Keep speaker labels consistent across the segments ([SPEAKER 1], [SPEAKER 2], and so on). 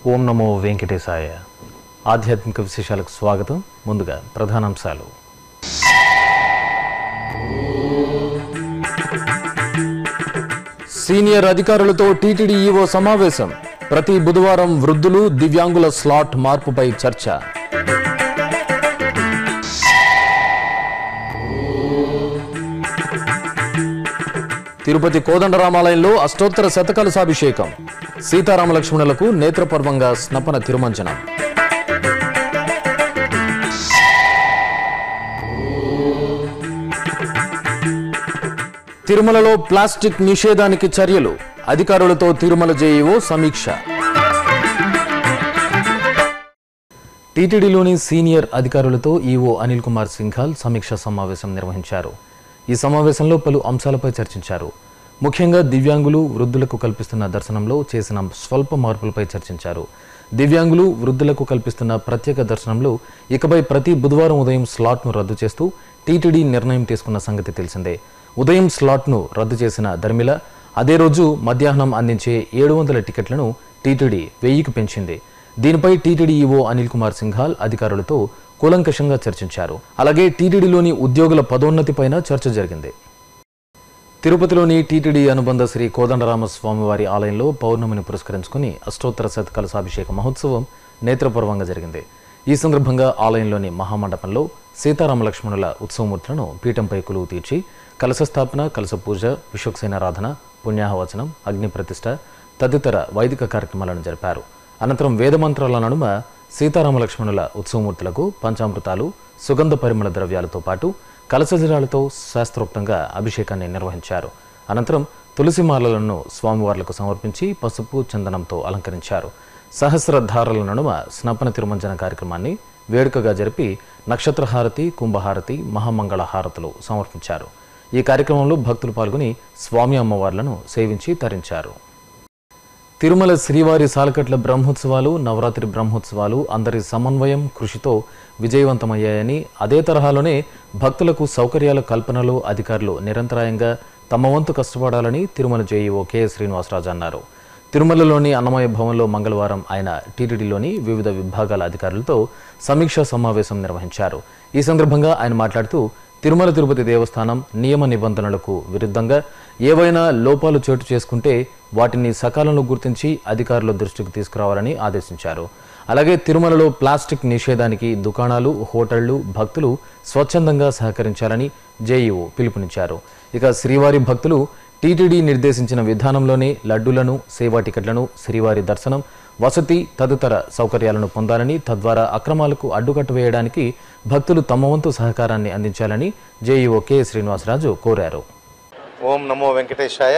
[SPEAKER 1] ఓం నమో వెంకటేశాయ ఆధ్యాత్మిక విశేషాలకు స్వాగతం ముందుగా ప్రధానాంశాలు
[SPEAKER 2] సీనియర్ అధికారులతో టీటీడీ ఈవో సమావేశం ప్రతి బుధవారం వృద్ధులు దివ్యాంగుల స్లాట్ మార్పుపై చర్చ తిరుపతి కోదండరామాలయంలో అష్టోత్తర శతకలసాభిషేకం సీతారామ లక్ష్మణులకు నేత్రపర్వంగా స్నపన తిరుమంజనం తిరుమలలో ప్లాస్టిక్ నిషేధానికి చర్యలు అధికారులతో తిరుమల జేఈఓ సమీక్ష
[SPEAKER 1] టీటీడీలోని సీనియర్ అధికారులతో ఈవో అనిల్ కుమార్ సింఘాల్ సమీక్షా సమావేశం నిర్వహించారు ఈ సమావేశంలో పలు అంశాలపై చర్చించారు ముఖ్యంగా దివ్యాంగులు వృద్ధులకు కల్పిస్తున్న దర్శనంలో చేసిన స్వల్ప మార్పులపై చర్చించారు దివ్యాంగులు వృద్ధులకు కల్పిస్తున్న ప్రత్యేక దర్శనంలో ఇకపై ప్రతి బుధవారం ఉదయం స్లాట్ను రద్దు చేస్తూ టీటీడీ నిర్ణయం తీసుకున్న సంగతి తెలిసిందే ఉదయం స్లాట్ను రద్దు చేసిన ధర్మిల అదే రోజు మధ్యాహ్నం అందించే ఏడు వందల టికెట్లను టీటీడీ వెయ్యికి పెంచింది దీనిపై టీటీడీ ఈవో అనిల్ కుమార్ సింఘాల్ అధికారులతో కూలంకషంగా చర్చించారు అలాగే టీటీడీలోని ఉద్యోగుల పదోన్నతిపైన చర్చ జరిగింది తిరుపతిలోని టీటీడీ అనుబంధ శ్రీ కోదండరామ స్వామివారి ఆలయంలో పౌర్ణమిని పురస్కరించుకుని అష్టోత్తర శతకలసాభిషేక మహోత్సవం నేత్రపూర్వంగా జరిగింది ఈ సందర్భంగా ఆలయంలోని మహామండపంలో సీతారామ లక్ష్మణుల ఉత్సవమూర్తులను పీఠంపై కొలువు తీర్చి కలశ స్థాపన కలశ పూజ విశ్వక్సేనారాధన పుణ్యాహవచనం అగ్ని ప్రతిష్ట తదితర వైదిక కార్యక్రమాలను జరిపారు అనంతరం వేదమంత్రాల నడుమ సీతారామ లక్ష్మణుల ఉత్సవమూర్తులకు పంచామృతాలు సుగంధ పరిమళ ద్రవ్యాలతో పాటు కలశజలాలతో శాస్త్రోక్తంగా అభిషేకాన్ని నిర్వహించారు అనంతరం తులసిమాలలను స్వామివార్లకు సమర్పించి పసుపు చందనంతో అలంకరించారు సహస్రధారల నడుమ స్నపన తిరుమంజన కార్యక్రమాన్ని వేడుకగా జరిపి నక్షత్రహారతి కుంభహారతి మహామంగళ హారతులు సమర్పించారు ఈ కార్యక్రమంలో భక్తులు పాల్గొని స్వామి అమ్మవార్లను సేవించి తరించారు తిరుమల శ్రీవారి సాలకట్ల బ్రహ్మోత్సవాలు నవరాత్రి బ్రహ్మోత్సవాలు అందరి సమన్వయం కృషితో విజయవంతమయ్యాయని అదే తరహాలోనే భక్తులకు సౌకర్యాల కల్పనలో అధికారులు నిరంతరాయంగా తమ వంతు కష్టపడాలని తిరుమల జేఈఓ కె శ్రీనివాసరాజు అన్నారు తిరుమలలోని అన్నమయ భవన్లో మంగళవారం ఆయన టీటీడీలోని వివిధ విభాగాల అధికారులతో సమీక్షా సమావేశం నిర్వహించారు ఈ సందర్భంగా ఆయన మాట్లాడుతూ తిరుమల తిరుపతి దేవస్థానం నియమ నిబంధనలకు విరుద్ధంగా ఏవైనా లోపాలు చోటు చేసుకుంటే వాటిని సకాలంలో గుర్తించి అధికారుల దృష్టికి తీసుకురావాలని ఆదేశించారు అలాగే తిరుమలలో ప్లాస్టిక్ నిషేధానికి దుకాణాలు హోటళ్లు భక్తులు స్వచ్ఛందంగా సహకరించాలని జేఈఓ పిలుపునిచ్చారు ఇక శ్రీవారి భక్తులు టీటీడీ నిర్దేశించిన విధానంలోనే లడ్డూలను సేవా టికెట్లను శ్రీవారి దర్శనం వసతి తదితర సౌకర్యాలను పొందాలని తద్వారా అక్రమాలకు అడ్డుకట్ట వేయడానికి భక్తులు తమ వంతు సహకారాన్ని అందించాలని జేఈఓ కె శ్రీనివాసరాజు కోరారు
[SPEAKER 3] ఓం నమో వెంకటేశాయ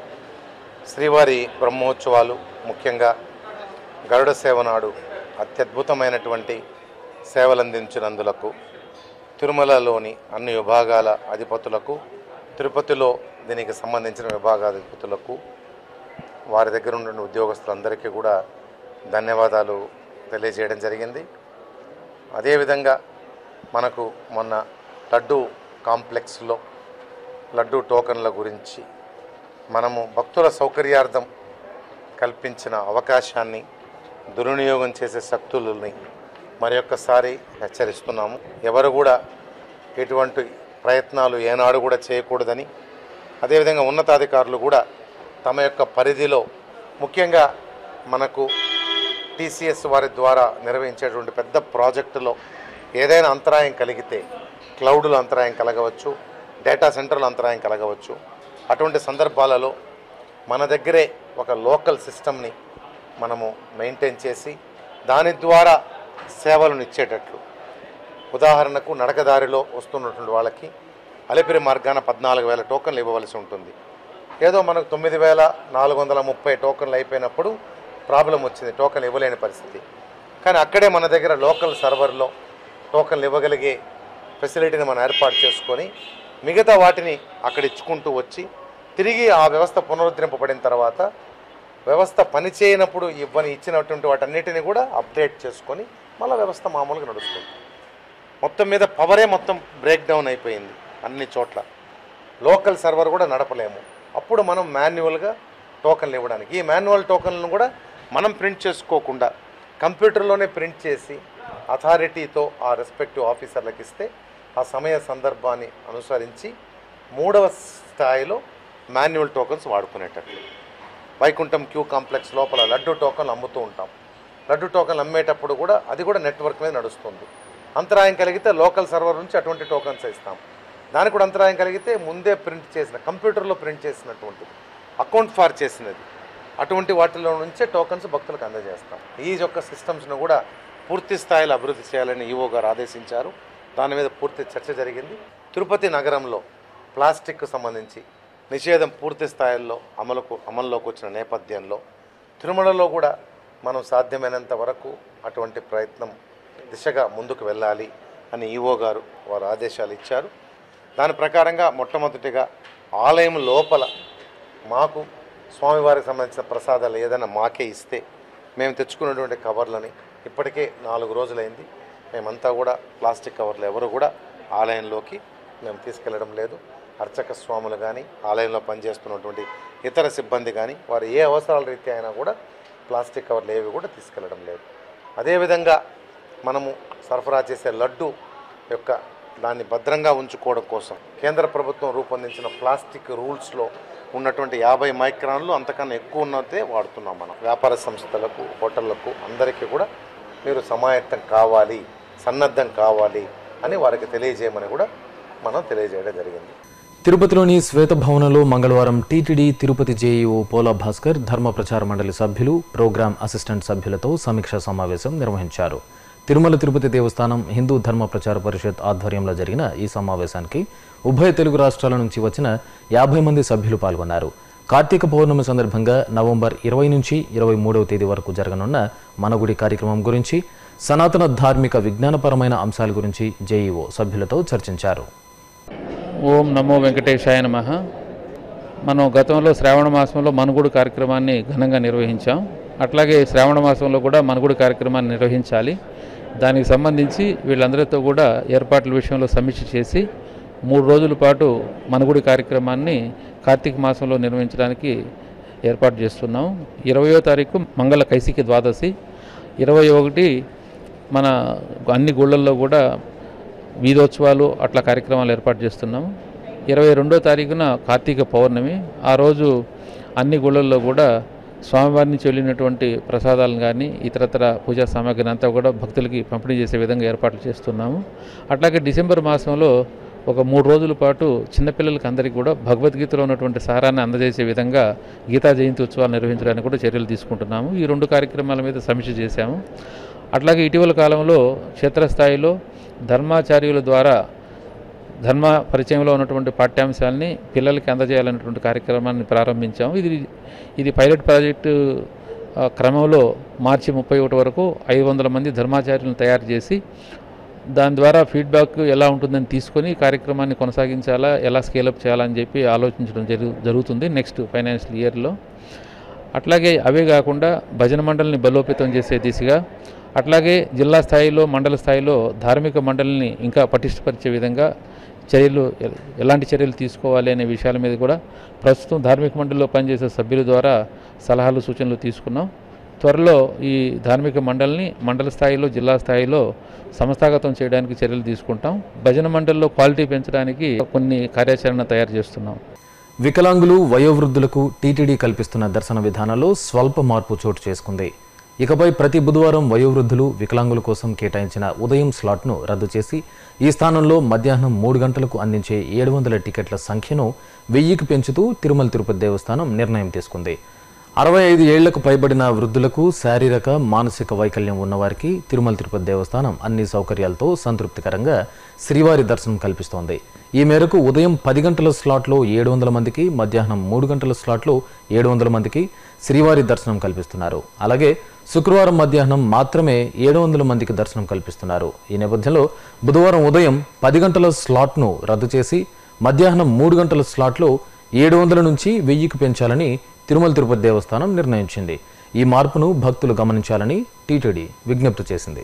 [SPEAKER 3] శ్రీవారి బ్రహ్మోత్సవాలు ముఖ్యంగా గరుడ సేవ నాడు అత్యద్భుతమైనటువంటి సేవలందించినందులకు తిరుమలలోని అన్ని విభాగాల అధిపతులకు తిరుపతిలో దీనికి సంబంధించిన విభాగాధిపతులకు వారి దగ్గర ఉన్న ఉద్యోగస్తులందరికీ కూడా ధన్యవాదాలు తెలియజేయడం జరిగింది అదేవిధంగా మనకు మొన్న లడ్డు కాంప్లెక్స్లో లడ్డు టోకన్ల గురించి మనము భక్తుల సౌకర్యార్థం కల్పించిన అవకాశాన్ని దుర్వినియోగం చేసే శక్తులని మరి ఒక్కసారి హెచ్చరిస్తున్నాము ఎవరు కూడా ఎటువంటి ప్రయత్నాలు ఏనాడు కూడా చేయకూడదని అదేవిధంగా ఉన్నతాధికారులు కూడా తమ యొక్క పరిధిలో ముఖ్యంగా మనకు టీసీఎస్ వారి ద్వారా నిర్వహించేటువంటి పెద్ద ప్రాజెక్టులో ఏదైనా అంతరాయం కలిగితే క్లౌడ్లో అంతరాయం కలగవచ్చు డేటా సెంటర్లో అంతరాయం కలగవచ్చు అటువంటి సందర్భాలలో మన దగ్గరే ఒక లోకల్ సిస్టమ్ని మనము మెయింటైన్ చేసి దాని ద్వారా సేవలను ఇచ్చేటట్లు ఉదాహరణకు నడకదారిలో వస్తున్నటువంటి వాళ్ళకి అలిపిరి మార్గాన పద్నాలుగు వేల టోకన్లు ఇవ్వవలసి ఉంటుంది ఏదో మనకు తొమ్మిది వేల నాలుగు వందల ముప్పై టోకన్లు అయిపోయినప్పుడు ప్రాబ్లం వచ్చింది టోకన్లు ఇవ్వలేని పరిస్థితి కానీ అక్కడే మన దగ్గర లోకల్ సర్వర్లో టోకన్లు ఇవ్వగలిగే ఫెసిలిటీని మనం ఏర్పాటు చేసుకొని మిగతా వాటిని అక్కడ ఇచ్చుకుంటూ వచ్చి తిరిగి ఆ వ్యవస్థ పునరుద్ధరింపబడిన తర్వాత వ్యవస్థ పనిచేయనప్పుడు ఇవ్వని ఇచ్చినటువంటి వాటన్నిటిని కూడా అప్డేట్ చేసుకొని మళ్ళీ వ్యవస్థ మామూలుగా నడుస్తుంది మొత్తం మీద పవరే మొత్తం బ్రేక్ డౌన్ అయిపోయింది అన్ని చోట్ల లోకల్ సర్వర్ కూడా నడపలేము అప్పుడు మనం మాన్యువల్గా టోకన్లు ఇవ్వడానికి ఈ మాన్యువల్ టోకన్లను కూడా మనం ప్రింట్ చేసుకోకుండా కంప్యూటర్లోనే ప్రింట్ చేసి అథారిటీతో ఆ రెస్పెక్టివ్ ఆఫీసర్లకు ఇస్తే ఆ సమయ సందర్భాన్ని అనుసరించి మూడవ స్థాయిలో మాన్యువల్ టోకన్స్ వాడుకునేటట్లు వైకుంఠం క్యూ కాంప్లెక్స్ లోపల లడ్డు టోకన్లు అమ్ముతూ ఉంటాం లడ్డు టోకన్లు అమ్మేటప్పుడు కూడా అది కూడా నెట్వర్క్ మీద నడుస్తుంది అంతరాయం కలిగితే లోకల్ సర్వర్ నుంచి అటువంటి టోకన్స్ ఇస్తాం దానికి కూడా అంతరాయం కలిగితే ముందే ప్రింట్ చేసిన కంప్యూటర్లో ప్రింట్ చేసినటువంటిది అకౌంట్ ఫార్ చేసినది అటువంటి వాటిలో నుంచే టోకన్స్ భక్తులకు అందజేస్తాం ఈ యొక్క సిస్టమ్స్ను కూడా పూర్తి స్థాయిలో అభివృద్ధి చేయాలని ఈవో గారు ఆదేశించారు దాని మీద పూర్తి చర్చ జరిగింది తిరుపతి నగరంలో ప్లాస్టిక్కు సంబంధించి నిషేధం పూర్తి స్థాయిలో అమలుకు అమల్లోకి వచ్చిన నేపథ్యంలో తిరుమలలో కూడా మనం సాధ్యమైనంత వరకు అటువంటి ప్రయత్నం దిశగా ముందుకు వెళ్ళాలి అని ఈవో గారు వారు ఆదేశాలు ఇచ్చారు దాని ప్రకారంగా మొట్టమొదటిగా ఆలయం లోపల మాకు స్వామివారికి సంబంధించిన ప్రసాదాలు ఏదైనా మాకే ఇస్తే మేము తెచ్చుకున్నటువంటి కవర్లని ఇప్పటికే నాలుగు రోజులైంది మేమంతా కూడా ప్లాస్టిక్ కవర్లు ఎవరు కూడా ఆలయంలోకి మేము తీసుకెళ్లడం లేదు అర్చక స్వాములు కానీ ఆలయంలో పనిచేస్తున్నటువంటి ఇతర సిబ్బంది కానీ వారు ఏ అవసరాల రీత్యా అయినా కూడా ప్లాస్టిక్ కవర్లు ఏవి కూడా తీసుకెళ్లడం లేదు అదేవిధంగా మనము సరఫరా చేసే లడ్డు యొక్క దాన్ని భద్రంగా ఉంచుకోవడం కోసం కేంద్ర ప్రభుత్వం రూపొందించిన ప్లాస్టిక్ రూల్స్లో ఉన్నటువంటి యాభై మైక్రాన్లు అంతకన్నా ఎక్కువ ఉన్నదే వాడుతున్నాం మనం వ్యాపార సంస్థలకు హోటళ్లకు అందరికీ కూడా మీరు సమాయత్తం కావాలి సన్నద్ధం కావాలి అని వారికి తెలియజేయమని కూడా మనం తెలియజేయడం జరిగింది
[SPEAKER 1] తిరుపతిలోని శ్వేతభవనంలో మంగళవారం టీటీడీ తిరుపతి జేఈఓ పోలా భాస్కర్ ధర్మ ప్రచార మండలి సభ్యులు ప్రోగ్రాం అసిస్టెంట్ సభ్యులతో సమీక్షా సమావేశం నిర్వహించారు తిరుమల తిరుపతి దేవస్థానం హిందూ ధర్మ ప్రచార పరిషత్ ఆధ్వర్యంలో జరిగిన ఈ సమావేశానికి ఉభయ తెలుగు రాష్ట్రాల నుంచి వచ్చిన యాభై మంది సభ్యులు పాల్గొన్నారు కార్తీక పౌర్ణమి సందర్భంగా నవంబర్ ఇరవై నుంచి ఇరవై మూడవ తేదీ వరకు జరగనున్న మనగుడి కార్యక్రమం గురించి సనాతన ధార్మిక విజ్ఞానపరమైన అంశాల గురించి జేఈఓ సభ్యులతో చర్చించారు
[SPEAKER 4] ఓం నమో వెంకటేశాయ నమ మనం గతంలో శ్రావణ మాసంలో మనుగుడు కార్యక్రమాన్ని ఘనంగా నిర్వహించాం అట్లాగే శ్రావణ మాసంలో కూడా మనుగుడు కార్యక్రమాన్ని నిర్వహించాలి దానికి సంబంధించి వీళ్ళందరితో కూడా ఏర్పాట్ల విషయంలో సమీక్ష చేసి మూడు రోజుల పాటు మనుగుడి కార్యక్రమాన్ని కార్తీక మాసంలో నిర్వహించడానికి ఏర్పాటు చేస్తున్నాం ఇరవయో తారీఖు మంగళ కైసికి ద్వాదశి ఇరవై ఒకటి మన అన్ని గుళ్ళల్లో కూడా వీధోత్సవాలు అట్లా కార్యక్రమాలు ఏర్పాటు చేస్తున్నాము ఇరవై రెండో తారీఖున కార్తీక పౌర్ణమి ఆ రోజు అన్ని గుళ్ళల్లో కూడా స్వామివారి నుంచి వెళ్ళినటువంటి ప్రసాదాలను కానీ ఇతరతర పూజా సామాగ్రిని అంతా కూడా భక్తులకి పంపిణీ చేసే విధంగా ఏర్పాట్లు చేస్తున్నాము అట్లాగే డిసెంబర్ మాసంలో ఒక మూడు రోజుల పాటు చిన్నపిల్లలకి అందరికీ కూడా భగవద్గీతలో ఉన్నటువంటి సారాన్ని అందజేసే విధంగా గీతా జయంతి ఉత్సవాలు నిర్వహించడానికి కూడా చర్యలు తీసుకుంటున్నాము ఈ రెండు కార్యక్రమాల మీద సమీక్ష చేశాము అట్లాగే ఇటీవల కాలంలో క్షేత్రస్థాయిలో ధర్మాచార్యుల ద్వారా ధర్మ పరిచయంలో ఉన్నటువంటి పాఠ్యాంశాలని పిల్లలకి అందజేయాలనేటువంటి కార్యక్రమాన్ని ప్రారంభించాము ఇది ఇది పైలట్ ప్రాజెక్టు ఆ, క్రమంలో మార్చి ముప్పై ఒకటి వరకు ఐదు వందల మంది ధర్మాచార్యులను తయారు చేసి దాని ద్వారా ఫీడ్బ్యాక్ ఎలా ఉంటుందని తీసుకొని ఈ కార్యక్రమాన్ని కొనసాగించాలా ఎలా స్కేలప్ చేయాలని చెప్పి ఆలోచించడం జరుగు జరుగుతుంది నెక్స్ట్ ఫైనాన్షియల్ ఇయర్లో అట్లాగే అవే కాకుండా భజన మండలిని బలోపేతం చేసే దిశగా అట్లాగే జిల్లా స్థాయిలో మండల స్థాయిలో ధార్మిక మండలిని ఇంకా పటిష్టపరిచే విధంగా చర్యలు ఎ- ఎలాంటి చర్యలు తీసుకోవాలి అనే విషయాల మీద కూడా ప్రస్తుతం ధార్మిక మండలిలో పనిచేసే సభ్యుల ద్వారా సలహాలు సూచనలు తీసుకున్నాం త్వరలో ఈ ధార్మిక మండలిని మండల స్థాయిలో జిల్లా స్థాయిలో సంస్థాగతం చేయడానికి చర్యలు తీసుకుంటాం భజన మండలిలో క్వాలిటీ పెంచడానికి కొన్ని కార్యాచరణ తయారు చేస్తున్నాం
[SPEAKER 1] వికలాంగులు వయోవృద్ధులకు టీటీడీ కల్పిస్తున్న దర్శన విధానంలో స్వల్ప మార్పు చోటు చేసుకుంది ఇకపై ప్రతి బుధవారం వయోవృద్ధులు వికలాంగుల కోసం కేటాయించిన ఉదయం స్లాట్ను రద్దు చేసి ఈ స్థానంలో మధ్యాహ్నం మూడు గంటలకు అందించే ఏడు వందల టికెట్ల సంఖ్యను వెయ్యికి పెంచుతూ తిరుమల తిరుపతి దేవస్థానం నిర్ణయం తీసుకుంది అరవై ఐదు ఏళ్లకు పైబడిన వృద్ధులకు శారీరక మానసిక వైకల్యం ఉన్నవారికి తిరుమల తిరుపతి దేవస్థానం అన్ని సౌకర్యాలతో సంతృప్తికరంగా శ్రీవారి దర్శనం కల్పిస్తోంది ఈ మేరకు ఉదయం పది గంటల స్లాట్లో ఏడు వందల మందికి మధ్యాహ్నం మూడు గంటల స్లాట్లో ఏడు వందల మందికి శ్రీవారి దర్శనం కల్పిస్తున్నారు అలాగే శుక్రవారం మధ్యాహ్నం మాత్రమే ఏడు వందల మందికి దర్శనం కల్పిస్తున్నారు ఈ నేపథ్యంలో బుధవారం ఉదయం పది గంటల స్లాట్ను రద్దు చేసి మధ్యాహ్నం మూడు గంటల స్లాట్లో ఏడు వందల నుంచి వెయ్యికి పెంచాలని తిరుమల తిరుపతి దేవస్థానం నిర్ణయించింది ఈ మార్పును భక్తులు గమనించాలని టీటీడీ విజ్ఞప్తి చేసింది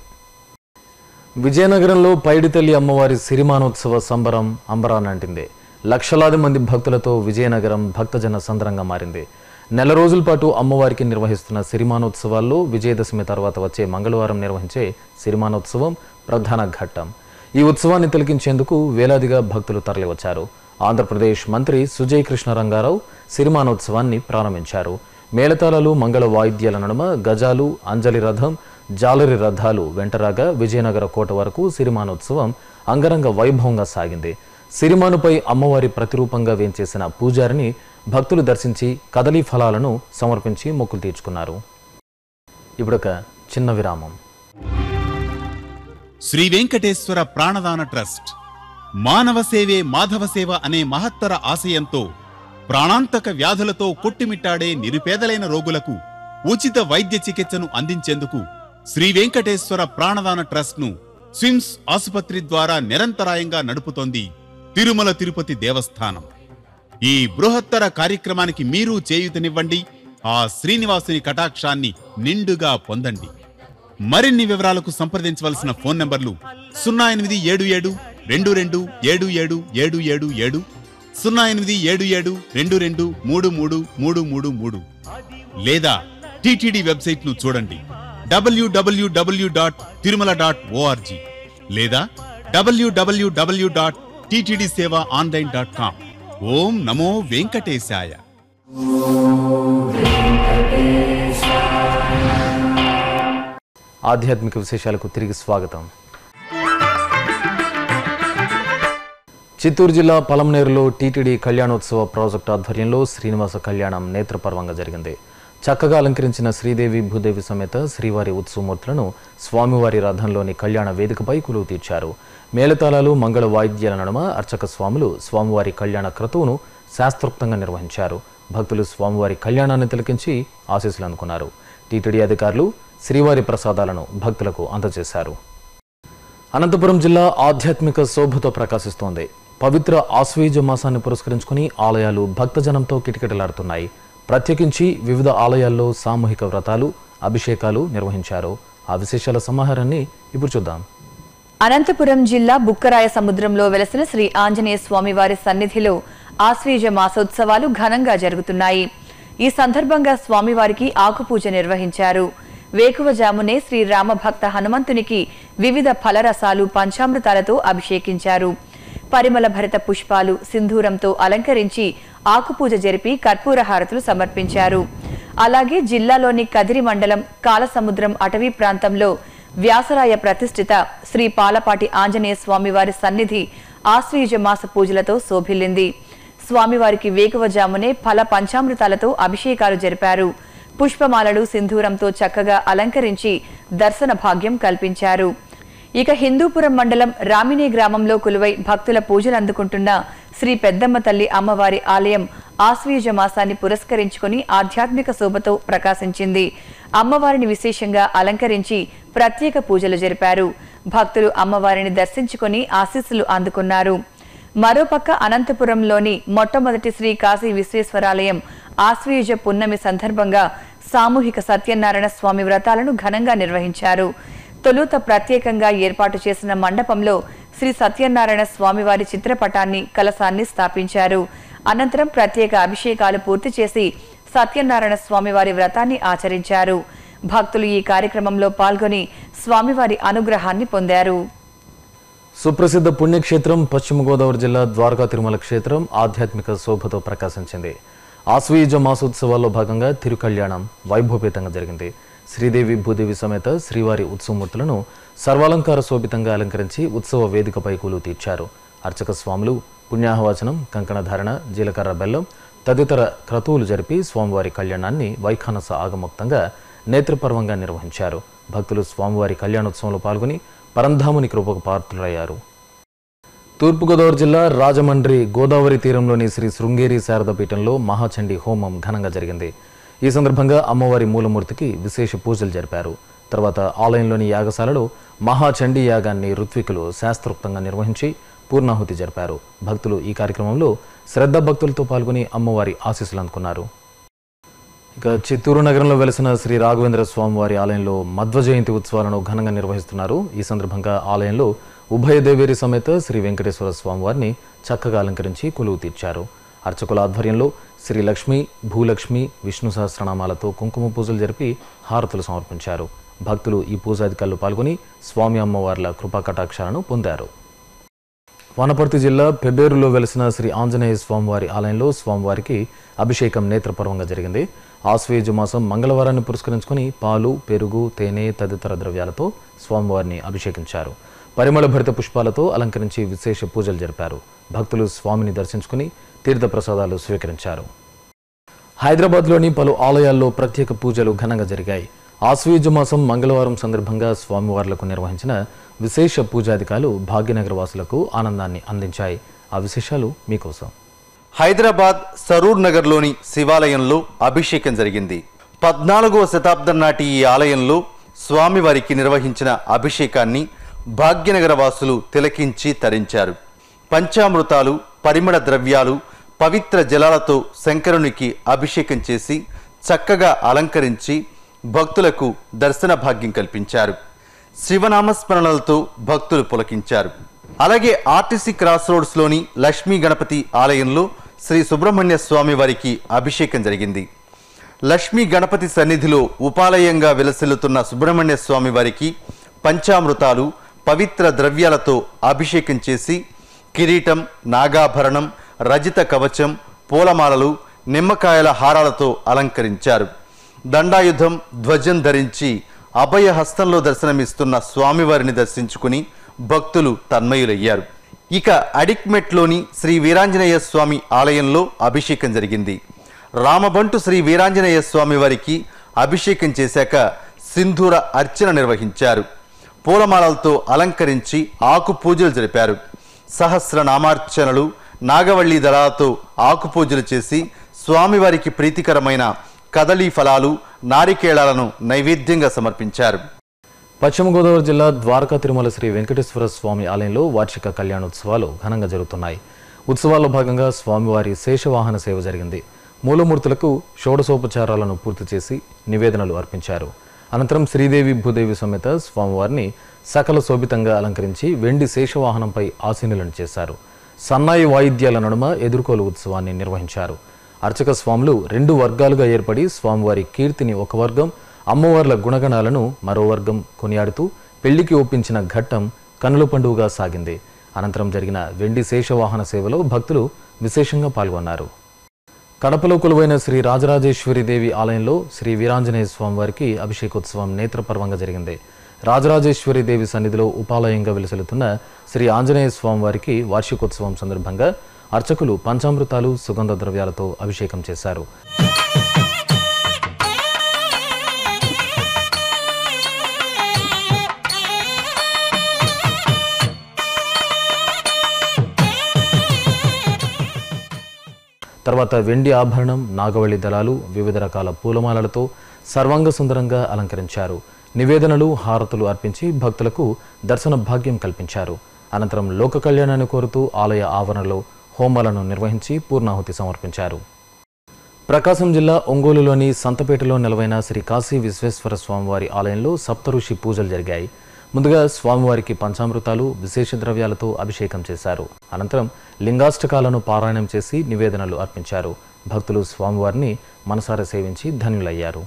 [SPEAKER 1] విజయనగరంలో పైడితల్లి అమ్మవారి సిరిమానోత్సవ సంబరం అంబరానంటింది లక్షలాది మంది భక్తులతో విజయనగరం భక్తజన సందరంగా మారింది నెల రోజుల పాటు అమ్మవారికి నిర్వహిస్తున్న సిరిమానోత్సవాల్లో విజయదశమి తర్వాత వచ్చే మంగళవారం నిర్వహించే సిరిమానోత్సవం ప్రధాన ఘట్టం ఈ ఉత్సవాన్ని తిలకించేందుకు వేలాదిగా భక్తులు తరలివచ్చారు ఆంధ్రప్రదేశ్ మంత్రి సుజయ్ కృష్ణ రంగారావు సిరిమానోత్సవాన్ని ప్రారంభించారు మేళతాళాలు మంగళ వాయిద్యాల నడుమ గజాలు అంజలి రథం జాలరి రథాలు వెంటరాగా విజయనగర కోట వరకు సిరిమానోత్సవం అంగరంగ వైభవంగా సాగింది సిరిమానుపై అమ్మవారి ప్రతిరూపంగా వేంచేసిన పూజారిని భక్తులు దర్శించి కదలీ ఫలాలను సమర్పించి మొక్కులు తీర్చుకున్నారు ఇప్పుడొక చిన్న విరామం
[SPEAKER 5] శ్రీ వెంకటేశ్వర ప్రాణదాన ట్రస్ట్ మానవ సేవే మాధవ సేవ అనే మహత్తర ఆశయంతో ప్రాణాంతక వ్యాధులతో కొట్టుమిట్టాడే నిరుపేదలైన రోగులకు ఉచిత వైద్య చికిత్సను అందించేందుకు శ్రీ వెంకటేశ్వర ప్రాణదాన ట్రస్ట్ ను స్విమ్స్ ఆసుపత్రి ద్వారా నిరంతరాయంగా నడుపుతోంది తిరుమల తిరుపతి దేవస్థానం ఈ బృహత్తర కార్యక్రమానికి మీరు చేయూతనివ్వండి ఆ శ్రీనివాసుని కటాక్షాన్ని నిండుగా పొందండి మరిన్ని వివరాలకు సంప్రదించవలసిన ఫోన్ నంబర్లు సున్నా ఎనిమిది ఏడు ఏడు రెండు రెండు ఏడు ఏడు ఏడు ఏడు ఏడు సున్నా ఎనిమిది ఏడు ఏడు రెండు రెండు మూడు మూడు మూడు మూడు మూడు లేదా టిటిడి వెబ్సైట్ ను చూడండి WWW dot Tirumala dot ORG లేదా WWW dot TTD Seva online dot com ఓం నమో వెంకటేశాయ
[SPEAKER 1] ఆధ్యాత్మిక విశేషాలకు తిరిగి స్వాగతం చిత్తూరు జిల్లా పలంనేరులో టీటీడీ కళ్యాణోత్సవ ప్రాజెక్టు ఆధ్వర్యంలో శ్రీనివాస కళ్యాణం నేత్రపర్వంగా జరిగింది చక్కగా అలంకరించిన శ్రీదేవి భూదేవి సమేత శ్రీవారి ఉత్సవమూర్తులను స్వామివారి రథంలోని కళ్యాణ వేదికపై కొలువు తీర్చారు మేళతాళాలు మంగళ వాయిద్యాల నడుమ అర్చక స్వాములు స్వామివారి కళ్యాణ క్రతువును శాస్త్రోక్తంగా నిర్వహించారు భక్తులు స్వామివారి కళ్యాణాన్ని తిలకించి ఆశీస్సులు అందుకున్నారు టీటీడీ అధికారులు శ్రీవారి ప్రసాదాలను భక్తులకు అందజేశారు అనంతపురం జిల్లా ఆధ్యాత్మిక శోభతో ప్రకాశిస్తోంది పవిత్ర ఆశ్వీజ మాసాన్ని పురస్కరించుకుని ఆలయాలు భక్తజనంతో కిటకిటలాడుతున్నాయి ప్రత్యేకించి వివిధ ఆలయాల్లో సామూహిక వ్రతాలు అభిషేకాలు నిర్వహించారు ఆ విశేషాల సమాహారాన్ని ఇప్పుడు చూద్దాం
[SPEAKER 6] అనంతపురం జిల్లా బుక్కరాయ సముద్రంలో వెలసిన శ్రీ ఆంజనేయ స్వామివారి సన్నిధిలో ఆశ్వీజ మాసోత్సవాలు ఘనంగా జరుగుతున్నాయి ఈ సందర్భంగా స్వామివారికి ఆకుపూజ నిర్వహించారు వేకువజామునే శ్రీ రామభక్త హనుమంతునికి వివిధ ఫలరసాలు పంచామృతాలతో అభిషేకించారు పరిమళ భరిత పుష్పాలు సింధూరంతో అలంకరించి ఆకుపూజ జరిపి కర్పూర హారతులు సమర్పించారు అలాగే జిల్లాలోని కదిరి మండలం కాలసముద్రం అటవీ ప్రాంతంలో వ్యాసరాయ ప్రతిష్ఠిత శ్రీ పాలపాటి ఆంజనేయ స్వామివారి సన్నిధి ఆశ్వీజ మాస పూజలతో శోభిల్లింది స్వామివారికి వేకువజామునే ఫల పంచామృతాలతో అభిషేకాలు జరిపారు పుష్పమాలలు సింధూరంతో చక్కగా అలంకరించి దర్శన భాగ్యం కల్పించారు ఇక హిందూపురం మండలం రామినే గ్రామంలో కొలువై భక్తుల పూజలు అందుకుంటున్న శ్రీ పెద్దమ్మ తల్లి అమ్మవారి ఆలయం ఆశ్వీజ మాసాన్ని పురస్కరించుకుని ఆధ్యాత్మిక శోభతో ప్రకాశించింది అమ్మవారిని విశేషంగా అలంకరించి ప్రత్యేక పూజలు జరిపారు భక్తులు అమ్మవారిని దర్శించుకుని ఆశీస్సులు అందుకున్నారు మరోపక్క అనంతపురంలోని మొట్టమొదటి శ్రీ కాశీ విశ్వేశ్వరాలయం ఆశ్వయుజ పున్నమి సందర్భంగా సామూహిక సత్యనారాయణ స్వామి వ్రతాలను ఘనంగా నిర్వహించారు తొలుత ప్రత్యేకంగా ఏర్పాటు చేసిన మండపంలో శ్రీ సత్యనారాయణ స్వామివారి చిత్రపటాన్ని కలశాన్ని స్థాపించారు అనంతరం ప్రత్యేక అభిషేకాలు పూర్తి చేసి సత్యనారాయణ స్వామివారి వ్రతాన్ని ఆచరించారు భక్తులు ఈ కార్యక్రమంలో పాల్గొని స్వామివారి అనుగ్రహాన్ని పొందారు
[SPEAKER 1] సుప్రసిద్ధ పుణ్యక్షేత్రం పశ్చిమ గోదావరి జిల్లా ద్వారకా తిరుమల క్షేత్రం ఆధ్యాత్మిక శోభతో ప్రకాశించింది ఆశ్వయుజ మాసోత్సవాల్లో భాగంగా తిరుకళ్యాణం వైభవపేతంగా జరిగింది శ్రీదేవి భూదేవి సమేత శ్రీవారి ఉత్సవమూర్తులను సర్వాలంకార శోభితంగా అలంకరించి ఉత్సవ వేదికపై కూలు తీర్చారు అర్చక స్వాములు పుణ్యాహవచనం కంకణధారణ జీలకర్ర బెల్లం తదితర క్రతువులు జరిపి స్వామివారి కళ్యాణాన్ని వైఖానస ఆగమోక్తంగా నేత్రపర్వంగా నిర్వహించారు భక్తులు స్వామివారి కళ్యాణోత్సవంలో పాల్గొని పరంధాముని కృపకు పాత్రులయ్యారు తూర్పుగోదావరి జిల్లా రాజమండ్రి గోదావరి తీరంలోని శ్రీ శృంగేరి శారద పీఠంలో మహాచండీ హోమం ఘనంగా జరిగింది ఈ సందర్భంగా అమ్మవారి మూలమూర్తికి విశేష పూజలు జరిపారు తర్వాత ఆలయంలోని యాగశాలలో మహాచండీ యాగాన్ని ఋత్వికులు శాస్త్రోక్తంగా నిర్వహించి పూర్ణాహుతి జరిపారు భక్తులు ఈ కార్యక్రమంలో శ్రద్ధ భక్తులతో పాల్గొని అమ్మవారి ఆశీస్సులు అందుకున్నారు ఇక చిత్తూరు నగరంలో వెలిసిన శ్రీ రాఘవేంద్ర స్వామివారి ఆలయంలో మధ్వ జయంతి ఉత్సవాలను ఘనంగా నిర్వహిస్తున్నారు ఈ సందర్భంగా ఆలయంలో ఉభయ దేవేరి సమేత శ్రీ వెంకటేశ్వర స్వామివారిని చక్కగా అలంకరించి కొలువు తీర్చారు అర్చకుల ఆధ్వర్యంలో శ్రీ లక్ష్మి భూలక్ష్మి విష్ణు సహస్రనామాలతో కుంకుమ పూజలు జరిపి హారతులు సమర్పించారు భక్తులు ఈ పూజాధికారులు పాల్గొని స్వామి అమ్మవార్ల కృపా కటాక్షాలను పొందారు వనపర్తి జిల్లా పెబ్బేరులో వెలిసిన శ్రీ ఆంజనేయ స్వామివారి ఆలయంలో స్వామివారికి అభిషేకం నేత్రపర్వంగా జరిగింది ఆశ్వేజు మాసం మంగళవారాన్ని పురస్కరించుకుని పాలు పెరుగు తేనె తదితర ద్రవ్యాలతో స్వామివారిని అభిషేకించారు పరిమళ భరిత పుష్పాలతో అలంకరించి విశేష పూజలు జరిపారు భక్తులు స్వామిని దర్శించుకుని తీర్థప్రసాదాలు స్వీకరించారు హైదరాబాద్లోని పలు ఆలయాల్లో ప్రత్యేక పూజలు ఘనంగా జరిగాయి ఆశ్వీజ మాసం మంగళవారం సందర్భంగా స్వామివార్లకు నిర్వహించిన విశేష పూజాధికాలు భాగ్యనగర వాసులకు ఆనందాన్ని అందించాయి ఆ విశేషాలు మీకోసం
[SPEAKER 7] హైదరాబాద్ సరూర్ నగర్లోని శివాలయంలో అభిషేకం జరిగింది పద్నాలుగవ శతాబ్దం నాటి ఈ ఆలయంలో స్వామివారికి నిర్వహించిన అభిషేకాన్ని భాగ్యనగర వాసులు తిలకించి తరించారు పంచామృతాలు పరిమళ ద్రవ్యాలు పవిత్ర జలాలతో శంకరునికి అభిషేకం చేసి చక్కగా అలంకరించి భక్తులకు దర్శన భాగ్యం కల్పించారు శివనామస్మరణలతో భక్తులు పులకించారు అలాగే ఆర్టీసీ క్రాస్ రోడ్స్లోని లక్ష్మీ గణపతి ఆలయంలో శ్రీ సుబ్రహ్మణ్య స్వామి వారికి అభిషేకం జరిగింది లక్ష్మీ గణపతి సన్నిధిలో ఉపాలయంగా విలసిల్లుతున్న సుబ్రహ్మణ్య స్వామి వారికి పంచామృతాలు పవిత్ర ద్రవ్యాలతో అభిషేకం చేసి కిరీటం నాగాభరణం రజిత కవచం పూలమాలలు నిమ్మకాయల హారాలతో అలంకరించారు దండాయుధం ధ్వజం ధరించి అభయ హస్తంలో దర్శనమిస్తున్న స్వామివారిని దర్శించుకుని భక్తులు తన్మయులయ్యారు ఇక అడిక్మెట్లోని శ్రీ వీరాంజనేయ స్వామి ఆలయంలో అభిషేకం జరిగింది రామబంటు శ్రీ వీరాంజనేయ స్వామి వారికి అభిషేకం చేశాక సింధూర అర్చన నిర్వహించారు పూలమాలలతో అలంకరించి ఆకు పూజలు జరిపారు సహస్ర నామార్చనలు నాగవల్లి దళాలతో ఆకు పూజలు చేసి స్వామివారికి ప్రీతికరమైన కదలీ ఫలాలు నారికేళాలను నైవేద్యంగా సమర్పించారు
[SPEAKER 1] పశ్చిమ గోదావరి జిల్లా ద్వారకా తిరుమల శ్రీ వెంకటేశ్వర స్వామి ఆలయంలో వార్షిక కళ్యాణోత్సవాలు ఘనంగా జరుగుతున్నాయి ఉత్సవాల్లో భాగంగా స్వామివారి శేషవాహన సేవ జరిగింది మూలమూర్తులకు షోడశోపచారాలను పూర్తి చేసి నివేదనలు అర్పించారు అనంతరం శ్రీదేవి భూదేవి సమేత స్వామివారిని సకల శోభితంగా అలంకరించి వెండి శేషవాహనంపై ఆసీనులను చేశారు సన్నాయి వాయిద్యాల నడుమ ఎదుర్కోలు ఉత్సవాన్ని నిర్వహించారు అర్చక స్వాములు రెండు వర్గాలుగా ఏర్పడి స్వామివారి కీర్తిని ఒక వర్గం అమ్మవార్ల గుణగణాలను మరో వర్గం కొనియాడుతూ పెళ్లికి ఒప్పించిన ఘట్టం కనుల పండుగగా సాగింది అనంతరం జరిగిన వెండి శేషవాహన సేవలో భక్తులు విశేషంగా పాల్గొన్నారు కడపలో కొలువైన శ్రీ రాజరాజేశ్వరి ఆలయంలో శ్రీ వీరాంజనేయ స్వామివారికి అభిషేకోత్సవం నేత్రపర్వంగా జరిగింది రాజరాజేశ్వరి దేవి సన్నిధిలో ఉపాలయంగా వెలుసలుతున్న శ్రీ ఆంజనేయ స్వామివారికి వార్షికోత్సవం సందర్భంగా అర్చకులు పంచామృతాలు సుగంధ ద్రవ్యాలతో అభిషేకం చేశారు తర్వాత వెండి ఆభరణం నాగవళి దళాలు వివిధ రకాల పూలమాలలతో సర్వాంగ సుందరంగా అలంకరించారు నివేదనలు హారతులు అర్పించి భక్తులకు దర్శన భాగ్యం కల్పించారు అనంతరం లోక కళ్యాణాన్ని కోరుతూ ఆలయ ఆవరణలో హోమాలను నిర్వహించి పూర్ణాహుతి సమర్పించారు ప్రకాశం జిల్లా ఒంగోలులోని సంతపేటలో నెలవైన శ్రీ కాశీ విశ్వేశ్వర స్వామివారి ఆలయంలో సప్తఋషి పూజలు జరిగాయి ముందుగా స్వామివారికి పంచామృతాలు విశేష ద్రవ్యాలతో అభిషేకం చేశారు అనంతరం లింగాష్టకాలను పారాయణం చేసి నివేదనలు అర్పించారు భక్తులు స్వామివారిని మనసారా సేవించి ధన్యులయ్యారు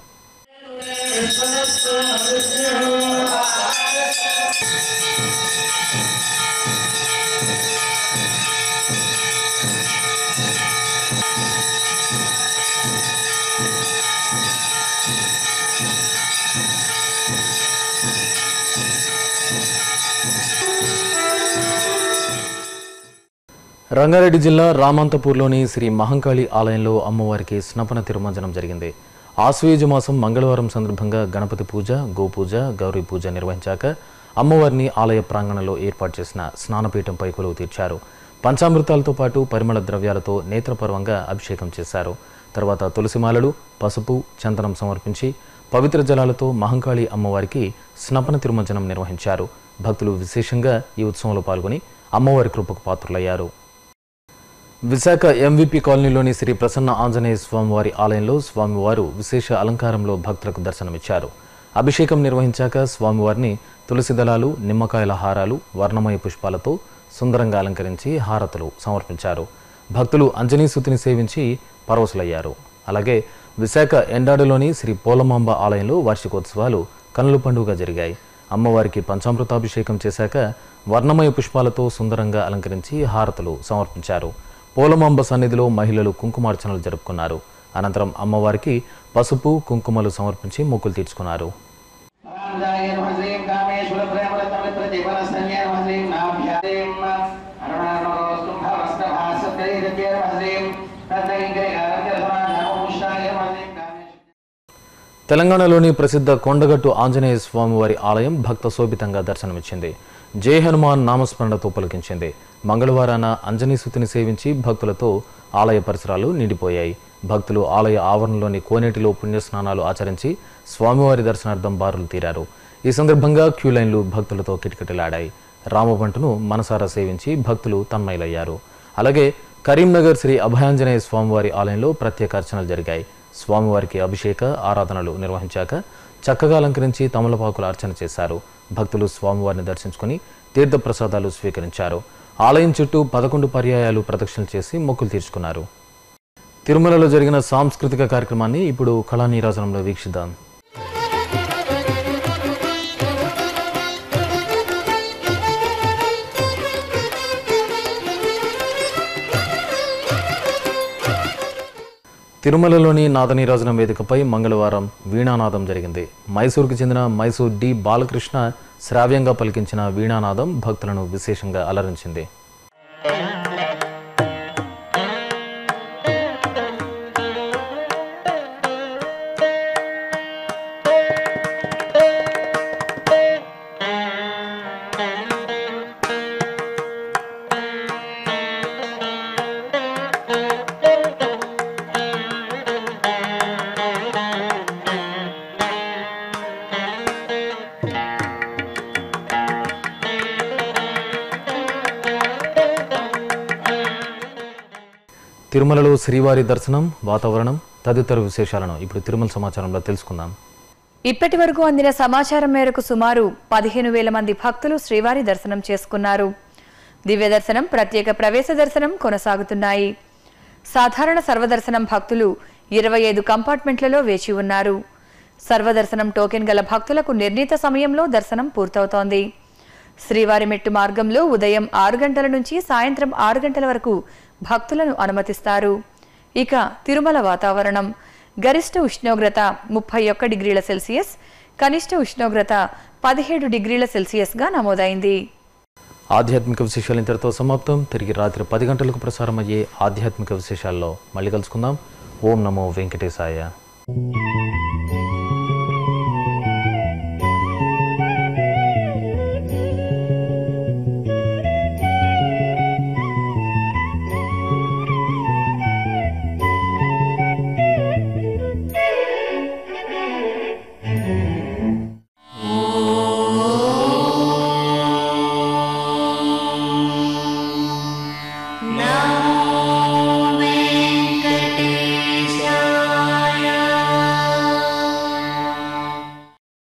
[SPEAKER 1] రంగారెడ్డి జిల్లా రామంతపూర్లోని శ్రీ మహంకాళి ఆలయంలో అమ్మవారికి స్నపన తిరుమంజనం జరిగింది ఆశ్వయుజ మాసం మంగళవారం సందర్భంగా గణపతి పూజ గోపూజ గౌరీ పూజ నిర్వహించాక అమ్మవారిని ఆలయ ప్రాంగణంలో ఏర్పాటు చేసిన స్నానపీఠంపై కొలువు తీర్చారు పంచామృతాలతో పాటు పరిమళ ద్రవ్యాలతో నేత్రపర్వంగా అభిషేకం చేశారు తర్వాత తులసిమాలలు పసుపు చందనం సమర్పించి పవిత్ర జలాలతో మహంకాళి అమ్మవారికి స్నపన తిరుమంజనం నిర్వహించారు భక్తులు విశేషంగా ఈ ఉత్సవంలో పాల్గొని అమ్మవారి కృపకు పాత్రులయ్యారు విశాఖ ఎంవిపి కాలనీలోని శ్రీ ప్రసన్న ఆంజనేయ స్వామివారి ఆలయంలో స్వామివారు విశేష అలంకారంలో భక్తులకు దర్శనమిచ్చారు అభిషేకం నిర్వహించాక స్వామివారిని తులసి దళాలు నిమ్మకాయల హారాలు వర్ణమయ పుష్పాలతో సుందరంగా అలంకరించి హారతులు సమర్పించారు భక్తులు అంజనీ సుతిని సేవించి పరవశులయ్యారు అలాగే విశాఖ ఎండాడలోని శ్రీ పోలమాంబ ఆలయంలో వార్షికోత్సవాలు కనుల పండుగగా జరిగాయి అమ్మవారికి పంచామృతాభిషేకం చేశాక వర్ణమయ పుష్పాలతో సుందరంగా అలంకరించి హారతులు సమర్పించారు పోలమాంబ సన్నిధిలో మహిళలు కుంకుమార్చనలు జరుపుకున్నారు అనంతరం అమ్మవారికి పసుపు కుంకుమలు సమర్పించి మొక్కులు తీర్చుకున్నారు తెలంగాణలోని ప్రసిద్ధ కొండగట్టు ఆంజనేయ స్వామివారి ఆలయం భక్త శోభితంగా దర్శనమిచ్చింది జై హనుమాన్ నామస్మరణతో పలికించింది మంగళవారాన అంజనీసుతిని సేవించి భక్తులతో ఆలయ పరిసరాలు నిండిపోయాయి భక్తులు ఆలయ ఆవరణలోని కోనేటిలో పుణ్యస్నానాలు ఆచరించి స్వామివారి దర్శనార్థం బారులు తీరారు ఈ సందర్భంగా క్యూ లైన్లు భక్తులతో కిటకిటలాడాయి రామబంటును మనసారా సేవించి భక్తులు తన్మయులయ్యారు అలాగే కరీంనగర్ శ్రీ అభయాంజనేయ స్వామివారి ఆలయంలో ప్రత్యేక అర్చనలు జరిగాయి స్వామివారికి అభిషేక ఆరాధనలు నిర్వహించాక చక్కగా అలంకరించి తమలపాకుల అర్చన చేశారు భక్తులు స్వామివారిని దర్శించుకుని తీర్థప్రసాదాలు స్వీకరించారు ఆలయం చుట్టూ పదకొండు పర్యాయాలు ప్రదక్షిణలు చేసి మొక్కులు తీర్చుకున్నారు తిరుమలలో జరిగిన సాంస్కృతిక కార్యక్రమాన్ని ఇప్పుడు కళానీరాజనంలో వీక్షిద్దాం తిరుమలలోని నాదనీరాజనం వేదికపై మంగళవారం వీణానాదం జరిగింది మైసూరుకు చెందిన మైసూర్ డి బాలకృష్ణ శ్రావ్యంగా పలికించిన వీణానాదం భక్తులను విశేషంగా అలరించింది తిరుమలలో శ్రీవారి దర్శనం వాతావరణం తదితర విశేషాలను ఇప్పుడు తిరుమల సమాచారంలో తెలుసుకుందాం
[SPEAKER 6] ఇప్పటి వరకు అందిన సమాచారం మేరకు సుమారు పదిహేను వేల మంది భక్తులు శ్రీవారి దర్శనం చేసుకున్నారు దివ్య దర్శనం ప్రత్యేక ప్రవేశ దర్శనం కొనసాగుతున్నాయి సాధారణ సర్వదర్శనం భక్తులు ఇరవై ఐదు కంపార్ట్మెంట్లలో వేచి ఉన్నారు సర్వదర్శనం టోకెన్ గల భక్తులకు నిర్ణీత సమయంలో దర్శనం పూర్తవుతోంది శ్రీవారి మెట్టు మార్గంలో ఉదయం ఆరు గంటల నుంచి సాయంత్రం ఆరు గంటల వరకు భక్తులను అనుమతిస్తారు ఇక తిరుమల వాతావరణం గరిష్ట ఉష్ణోగ్రత ముప్పై ఒక్క డిగ్రీల సెల్సియస్ కనిష్ట ఉష్ణోగ్రత పదిహేడు డిగ్రీల సెల్సియస్గా నమోదైంది
[SPEAKER 1] ఆధ్యాత్మిక విశేషాలు ఇంతటితో సమాప్తం తిరిగి రాత్రి పది గంటలకు ప్రసారమయ్యే ఆధ్యాత్మిక విశేషాల్లో మళ్ళీ కలుసుకుందాం ఓం నమో వెంకటేశాయ